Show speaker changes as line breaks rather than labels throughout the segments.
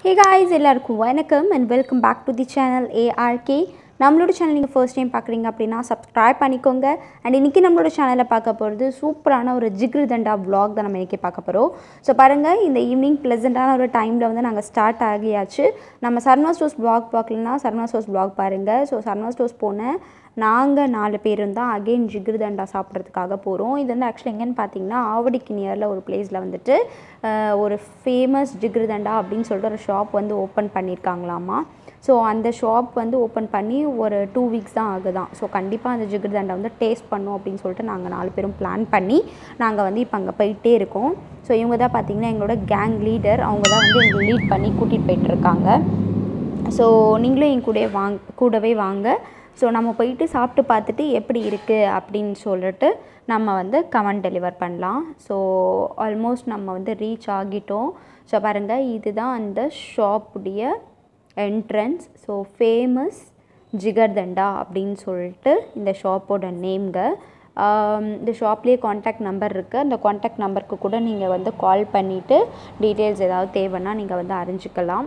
ஹே guys எல்லாருக்கும் வணக்கம் and welcome back to the channel ARK நம்மளோட சேனல் நீங்கள் ஃபர்ஸ்ட் டைம் பார்க்குறீங்க அப்படின்னா சப்ஸ்கிரைப் பண்ணிக்கோங்க அண்ட் இன்றைக்கி நம்மளோட சேனலில் பார்க்க போகிறது சூப்பரான ஒரு ஜிகிரு தண்டா vlog தான் நம்ம இன்றைக்கி பார்க்க போகிறோம் ஸோ பாருங்கள் இந்த ஈவினிங் ப்ளசண்ட்டான ஒரு டைமில் வந்து நாங்கள் ஸ்டார்ட் ஆகியாச்சு நம்ம சர்மா ஸ்டோர்ஸ் vlog பார்க்கலன்னா சர்மா ஸ்டோர்ஸ் vlog பாருங்கள் ஸோ சர்மா ஸ்டோர்ஸ் போனேன் நாங்கள் நாலு பேரும் தான் அகெயின் ஜிகிரு தண்டா சாப்பிட்றதுக்காக போகிறோம் இது வந்து ஆக்சுவலி எங்கேன்னு பார்த்தீங்கன்னா ஆவடிக்கு நியரில் ஒரு பிளேஸில் வந்துட்டு அஹ், ஒரு ஃபேமஸ் ஜிகிரு தண்டா அப்படின்னு சொல்லிட்டு ஒரு ஷாப் வந்து ஓப்பன் பண்ணியிருக்காங்களாமா ஸோ அந்த ஷாப் வந்து ஓப்பன் பண்ணி ஒரு டூ வீக்ஸ் தான் ஆகுதான் ஸோ கண்டிப்பாக அந்த ஜிகிரு தண்டா வந்து டேஸ்ட் பண்ணோம் அப்படின்னு சொல்லிட்டு நாங்கள் நாலு பேரும் பிளான் பண்ணி நாங்கள் வந்து இப்போ அங்கே போயிட்டே இருக்கோம் ஸோ இவங்க தான் பார்த்தீங்கன்னா எங்களோட கேங் லீடர் அவங்க தான் வந்து எங்களை லீட் பண்ணி கூட்டிகிட்டு போயிட்டுருக்காங்க ஸோ நீங்களும் என் கூட வாங்க கூடவே வாங்க ஸோ நம்ம போயிட்டு சாப்பிட்டு பார்த்துட்டு எப்படி இருக்குது அப்படின்னு சொல்லிட்டு நம்ம வந்து கமெண்ட் டெலிவர் பண்ணலாம் ஸோ ஆல்மோஸ்ட் நம்ம வந்து ரீச் ஆகிட்டோம் ஸோ பாருங்கள் இதுதான் அந்த ஷாப்புடைய என்ட்ரன்ஸ் ஸோ ஃபேமஸ் ஜிகர்தண்டா அப்படின்னு சொல்லிட்டு இந்த ஷாப்போட நேம்ங்க ஆம், இந்த ஷாப்லேயே காண்டாக்ட் நம்பர் இருக்குது அந்த காண்டாக்ட் நம்பருக்கு கூட நீங்கள் வந்து கால் பண்ணிவிட்டு டீட்டெயில்ஸ் ஏதாவது தேவைன்னா நீங்கள் வந்து அறிஞ்சிக்கலாம்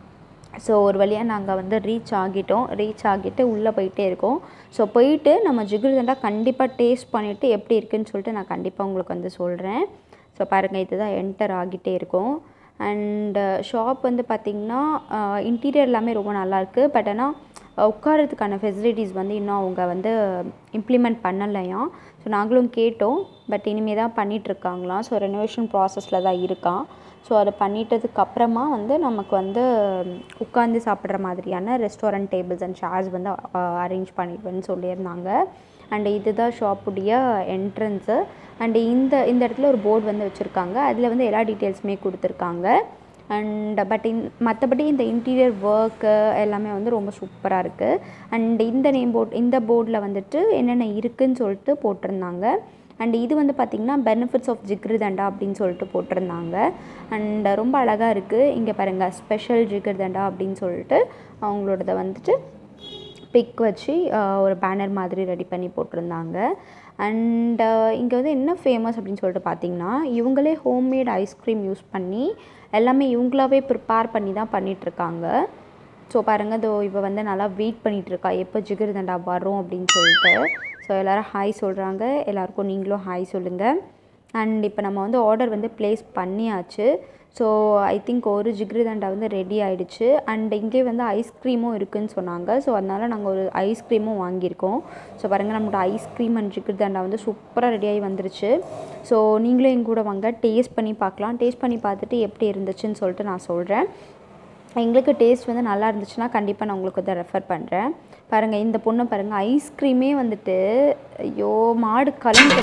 ஸோ ஒரு வழியாக நாங்கள் வந்து ரீச் ஆகிட்டோம் ரீச் ஆகிட்டு உள்ளே போயிட்டே இருக்கோம் ஸோ போயிட்டு நம்ம ஜிகிருதண்டா கண்டிப்பாக டேஸ்ட் பண்ணிவிட்டு எப்படி இருக்குன்னு சொல்லிட்டு நான் கண்டிப்பாக உங்களுக்கு வந்து சொல்கிறேன் ஸோ பாருங்கள் இதுதான் என்டர் ஆகிட்டே இருக்கும் அண்ட் ஷாப் வந்து பார்த்திங்கன்னா இன்டீரியர் எல்லாமே ரொம்ப நல்லாயிருக்கு பட் ஆனால் உட்காரத்துக்கான ஃபெசிலிட்டிஸ் வந்து இன்னும் அவங்க வந்து இம்ப்ளிமெண்ட் பண்ணலையாம் ஸோ நாங்களும் கேட்டோம் பட் இனிமேல் தான் பண்ணிகிட்ருக்காங்களாம் ஸோ ரெனோவேஷன் ப்ராசஸில் தான் இருக்கான் ஸோ அதை பண்ணிட்டதுக்கு அப்புறமா வந்து நமக்கு வந்து உட்காந்து சாப்பிட்ற மாதிரியான ரெஸ்டாரண்ட் டேபிள்ஸ் அண்ட் சேர்ஸ் வந்து அரேஞ்ச் பண்ணிடுவேன்னு சொல்லியிருந்தாங்க அண்ட் இதுதான் ஷாப்புடைய என்ட்ரன்ஸு அண்ட் இந்த இந்த இடத்துல ஒரு போர்டு வந்து வச்சுருக்காங்க அதில் வந்து எல்லா டீட்டெயில்ஸுமே கொடுத்துருக்காங்க அண்ட் பட் இன் மற்றபடி இந்த இன்டீரியர் ஒர்க்கு எல்லாமே வந்து ரொம்ப சூப்பராக இருக்குது அண்ட் இந்த நேம் போர்ட் இந்த போர்டில் வந்துட்டு என்னென்ன இருக்குன்னு சொல்லிட்டு போட்டிருந்தாங்க அண்ட் இது வந்து பார்த்திங்கன்னா பெனிஃபிட்ஸ் ஆஃப் ஜிக்ருதண்டா அப்படின்னு சொல்லிட்டு போட்டிருந்தாங்க அண்ட் ரொம்ப அழகாக இருக்குது இங்கே பாருங்கள் ஸ்பெஷல் ஜிக்ருதண்டா அப்படின்னு சொல்லிட்டு அவங்களோடத வந்துட்டு பிக் வச்சு ஆஹ், ஒரு பேனர் மாதிரி ரெடி பண்ணி போட்டிருந்தாங்க அண்ட் இங்கே வந்து என்ன ஃபேமஸ் அப்படின்னு சொல்லிட்டு பார்த்தீங்கன்னா இவங்களே ஹோம்மேட் ஐஸ்கிரீம் யூஸ் பண்ணி எல்லாமே இவங்களாவே ப்ரிப்பேர் பண்ணி தான் பண்ணிகிட்ருக்காங்க ஸோ பாருங்கள் இதோ இப்போ வந்து நல்லா வெயிட் பண்ணிகிட்ருக்கா எப்போ ஜிகிருதண்டா வரும் அப்படின்னு சொல்லிட்டு ஸோ எல்லோரும் ஹாய் சொல்கிறாங்க எல்லாருக்கும் நீங்களும் ஹாய் சொல்லுங்கள் அண்ட் இப்போ நம்ம வந்து ஆர்டர் வந்து ப்ளேஸ் பண்ணியாச்சு ஸோ ஐ திங்க் ஒரு ஜிகிருதண்டா வந்து ரெடி ஆயிடுச்சு அண்ட் இங்கே வந்து ஐஸ்கிரீமும் இருக்குன்னு சொன்னாங்க ஸோ அதனால் நாங்கள் ஒரு ஐஸ்கிரீமும் வாங்கியிருக்கோம் ஸோ பாருங்கள் நம்மளோட ஐஸ்கிரீம் அண்ட் ஜிகிருதண்டா வந்து சூப்பராக ரெடியாகி வந்துருச்சு ஸோ நீங்களும் எங்க கூட வாங்க டேஸ்ட் பண்ணி பார்க்கலாம் டேஸ்ட் பண்ணி பார்த்துட்டு எப்படி இருந்துச்சுன்னு சொல்லிட்டு நான் சொல்கிறேன் எங்களுக்கு டேஸ்ட் வந்து நல்லா இருந்துச்சுன்னா கண்டிப்பாக நான் உங்களுக்கு வந்து ரெஃபர் பண்ணுறேன் பாருங்கள் இந்த பொண்ணு பாருங்கள் ஐஸ்கிரீமே வந்துட்டு ஐயோ மாடு கலந்து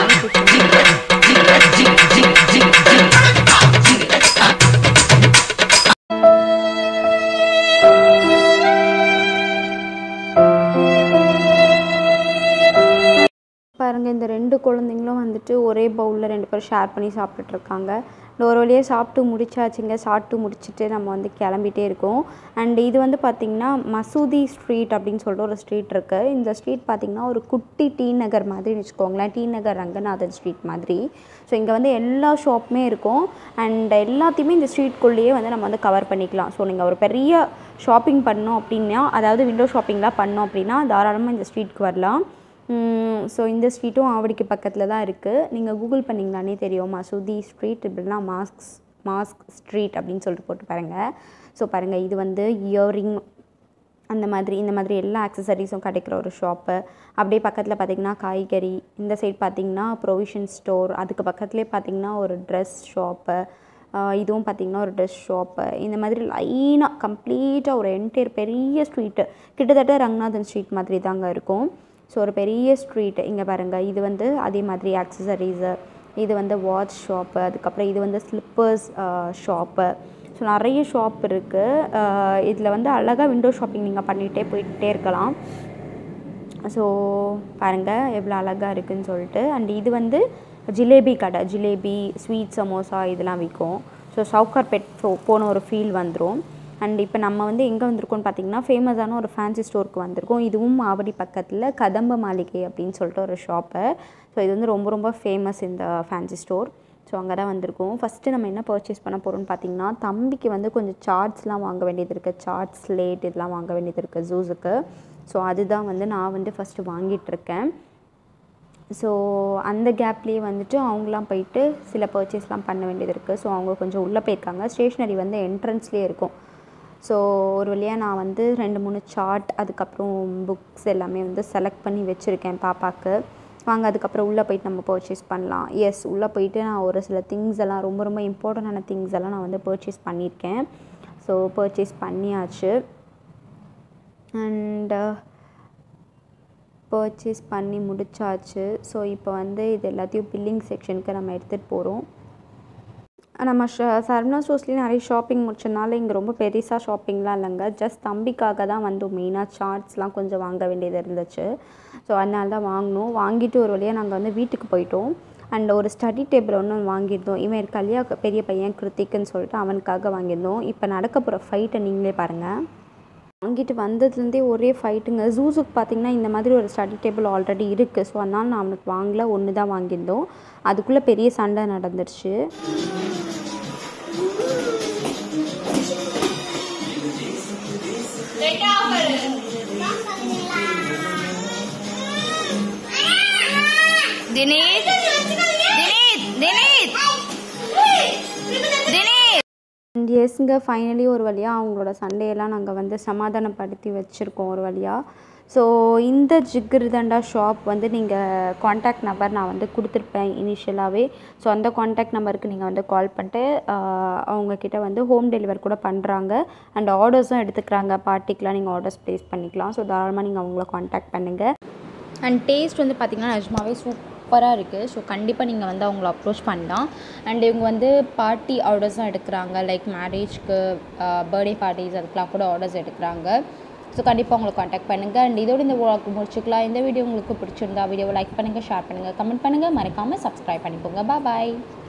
பாருங்கள் இந்த ரெண்டு குழந்தைங்களும் வந்துட்டு ஒரே பவுலில் ரெண்டு பேரும் ஷேர் பண்ணி சாப்பிட்டுட்டு இருக்காங்க இந்த ஒரு வழியாக சாப்பிட்டு முடிச்சாச்சுங்க சாப்பிட்டு முடிச்சுட்டு நம்ம வந்து கிளம்பிட்டே இருக்கோம் அண்ட் இது வந்து பார்த்திங்கன்னா மசூதி ஸ்ட்ரீட் அப்படின்னு சொல்லிட்டு ஒரு ஸ்ட்ரீட் இருக்குது இந்த ஸ்ட்ரீட் பார்த்திங்கன்னா ஒரு குட்டி டி நகர் மாதிரி வச்சுக்கோங்களேன் டி நகர் ரங்கநாதன் ஸ்ட்ரீட் மாதிரி ஸோ இங்கே வந்து எல்லா ஷாப்புமே இருக்கும் அண்ட் எல்லாத்தையுமே இந்த ஸ்ட்ரீட்குள்ளேயே வந்து நம்ம வந்து கவர் பண்ணிக்கலாம் ஸோ நீங்கள் ஒரு பெரிய ஷாப்பிங் பண்ணோம் அப்படின்னா அதாவது விண்டோ ஷாப்பிங்லாம் பண்ணோம் அப்படின்னா தாராளமாக இந்த ஸ்ட்ரீட்க்கு வரலாம் ஸோ இந்த ஸ்ட்ரீட்டும் ஆவடிக்கு பக்கத்தில் தான் இருக்குது நீங்கள் கூகுள் பண்ணிங்களானே தெரியும் மசூதி ஸ்ட்ரீட் இப்படின்னா மாஸ்க் மாஸ்க் ஸ்ட்ரீட் அப்படின்னு சொல்லிட்டு போட்டு பாருங்கள் ஸோ பாருங்கள் இது வந்து இயரிங் அந்த மாதிரி இந்த மாதிரி எல்லா ஆக்சசரிஸும் கிடைக்கிற ஒரு ஷாப்பு அப்படியே பக்கத்தில் பார்த்தீங்கன்னா காய்கறி இந்த சைட் பார்த்தீங்கன்னா ப்ரொவிஷன் ஸ்டோர் அதுக்கு பக்கத்துலேயே பார்த்தீங்கன்னா ஒரு ட்ரெஸ் ஷாப்பு இதுவும் பார்த்தீங்கன்னா ஒரு ட்ரெஸ் ஷாப்பு இந்த மாதிரி லைனாக கம்ப்ளீட்டாக ஒரு என்டையர் பெரிய ஸ்ட்ரீட்டு கிட்டத்தட்ட ரங்கநாதன் ஸ்ட்ரீட் மாதிரி தாங்க இருக்கும் ஸோ ஒரு பெரிய ஸ்ட்ரீட் இங்கே பாருங்கள் இது வந்து அதே மாதிரி ஆக்சசரிஸு இது வந்து வாட்ச் ஷாப்பு அதுக்கப்புறம் இது வந்து ஸ்லிப்பர்ஸ் ஷாப்பு ஸோ நிறைய ஷாப் இருக்குது இதில் வந்து அழகாக விண்டோ ஷாப்பிங் நீங்கள் பண்ணிகிட்டே போயிட்டே இருக்கலாம் ஸோ பாருங்கள் எவ்வளோ அழகாக இருக்குன்னு சொல்லிட்டு அண்ட் இது வந்து ஜிலேபி கடை ஜிலேபி ஸ்வீட் சமோசா இதெல்லாம் விற்கும் ஸோ சவுகார்பேட் போ போன ஒரு ஃபீல் வந்துடும் அண்ட் இப்போ நம்ம வந்து எங்கே வந்திருக்கோம்னு பார்த்தீங்கன்னா ஃபேமஸான ஒரு ஃபேன்சி ஸ்டோருக்கு வந்திருக்கோம் இதுவும் ஆவடி பக்கத்தில் கதம்ப மாளிகை அப்படின்னு சொல்லிட்டு ஒரு ஷாப்பு ஸோ இது வந்து ரொம்ப ரொம்ப ஃபேமஸ் இந்த ஃபேன்சி ஸ்டோர் ஸோ அங்கே தான் வந்திருக்கோம் ஃபஸ்ட்டு நம்ம என்ன பர்ச்சேஸ் பண்ண போகிறோம்னு பார்த்தீங்கன்னா தம்பிக்கு வந்து கொஞ்சம் சார்ட்ஸ்லாம் வாங்க வேண்டியது இருக்குது சார்ட்ஸ் ஸ்லேட் இதெல்லாம் வாங்க வேண்டியது இருக்குது ஜூஸுக்கு ஸோ அதுதான் வந்து நான் வந்து ஃபஸ்ட்டு வாங்கிட்டுருக்கேன் ஸோ அந்த கேப்லேயே வந்துட்டு அவங்களாம் போயிட்டு சில பர்ச்சேஸ்லாம் பண்ண வேண்டியது இருக்குது ஸோ அவங்க கொஞ்சம் உள்ளே போயிருக்காங்க ஸ்டேஷ்னரி வந்து என்ட்ரன்ஸ்லேயே இருக்கும் ஸோ ஒரு வழியாக நான் வந்து ரெண்டு மூணு சார்ட் அதுக்கப்புறம் புக்ஸ் எல்லாமே வந்து செலக்ட் பண்ணி வச்சுருக்கேன் பாப்பாவுக்கு வாங்க அதுக்கப்புறம் உள்ளே போயிட்டு நம்ம பர்ச்சேஸ் பண்ணலாம் எஸ் உள்ளே போயிட்டு நான் ஒரு சில திங்ஸ் எல்லாம் ரொம்ப ரொம்ப இம்பார்ட்டண்டான திங்ஸ் எல்லாம் நான் வந்து பர்ச்சேஸ் பண்ணியிருக்கேன் ஸோ பர்ச்சேஸ் பண்ணியாச்சு அண்டு பர்ச்சேஸ் பண்ணி முடிச்சாச்சு ஸோ இப்போ வந்து இது எல்லாத்தையும் பில்லிங் செக்ஷனுக்கு நம்ம எடுத்துகிட்டு போகிறோம் நம்ம ஷ சரவணா ஸ்டோர்ஸ்லேயும் நிறைய ஷாப்பிங் முடிச்சதுனால இங்கே ரொம்ப பெருசாக ஷாப்பிங்லாம் இல்லைங்க ஜஸ்ட் தம்பிக்காக தான் வந்து மெயினாக சார்ட்ஸ்லாம் கொஞ்சம் வாங்க வேண்டியது இருந்துச்சு ஸோ அதனால தான் வாங்கினோம் வாங்கிட்டு ஒரு வழியாக நாங்கள் வந்து வீட்டுக்கு போயிட்டோம் அண்ட் ஒரு ஸ்டடி டேபிள் ஒன்று வாங்கியிருந்தோம் இவன் இருக்காலையா பெரிய பையன் கிருத்திக்குன்னு சொல்லிட்டு அவனுக்காக வாங்கியிருந்தோம் இப்போ நடக்க போகிற ஃபைட்டை நீங்களே பாருங்கள் வாங்கிட்டு வந்ததுலேருந்தே ஒரே ஃபைட்டுங்க ஜூஸுக்கு பார்த்தீங்கன்னா இந்த மாதிரி ஒரு ஸ்டடி டேபிள் ஆல்ரெடி இருக்குது ஸோ அதனால் நான் அவனுக்கு வாங்கல ஒன்று தான் வாங்கியிருந்தோம் அதுக்குள்ளே பெரிய சண்டை நடந்துருச்சு
தினேஷ் தினேஷ் தினேஷ் தினேஷ்
அண்ட் எஸ்ங்க ஃபைனலி ஒரு வழியாக அவங்களோட சண்டையெல்லாம் நாங்கள் வந்து சமாதானப்படுத்தி வச்சுருக்கோம் ஒரு வழியாக ஸோ இந்த ஜிகிருதண்டா ஷாப் வந்து நீங்கள் காண்டாக்ட் நம்பர் நான் வந்து கொடுத்துருப்பேன் இனிஷியலாகவே ஸோ அந்த காண்டாக்ட் நம்பருக்கு நீங்கள் வந்து கால் பண்ணிட்டு ஆஹ், அவங்கக்கிட்ட வந்து ஹோம் டெலிவரி கூட பண்ணுறாங்க அண்ட் ஆர்டர்ஸும் எடுத்துக்கிறாங்க பார்ட்டிக்கெலாம் நீங்கள் ஆர்டர்ஸ் ப்ளேஸ் பண்ணிக்கலாம் ஸோ தாராளமாக நீங்கள் அவங்கள காண்டாக்ட் பண்ணுங்கள் அண்ட் டேஸ்ட் வந்து பார்த்திங்கன்னா நிஜமாவே சூப்பராக இருக்குது ஸோ கண்டிப்பாக நீங்கள் வந்து அவங்கள அப்ரோச் பண்ணலாம் அண்ட் இவங்க வந்து பார்ட்டி ஆர்டர்ஸும் எடுக்கிறாங்க லைக் மேரேஜ்க்கு பர்த்டே பார்ட்டிஸ் அதுக்கெலாம் கூட ஆர்டர்ஸ் எடுக்கிறாங்க ஸோ கண்டிப்பாக உங்களை காண்டாக்ட் பண்ணுங்கள் அண்ட் இதோட இந்த vlog முடிச்சுக்கலாம் இந்த வீடியோ உங்களுக்கு பிடிச்சிருந்தா வீடியோவை லைக் பண்ணுங்கள் ஷேர் பண்ணுங்கள் கமெண்ட் பண்ணுங்கள் மறக்காமல் சப்ஸ்கிரைப் பண்ணிக்கோங்க பாய்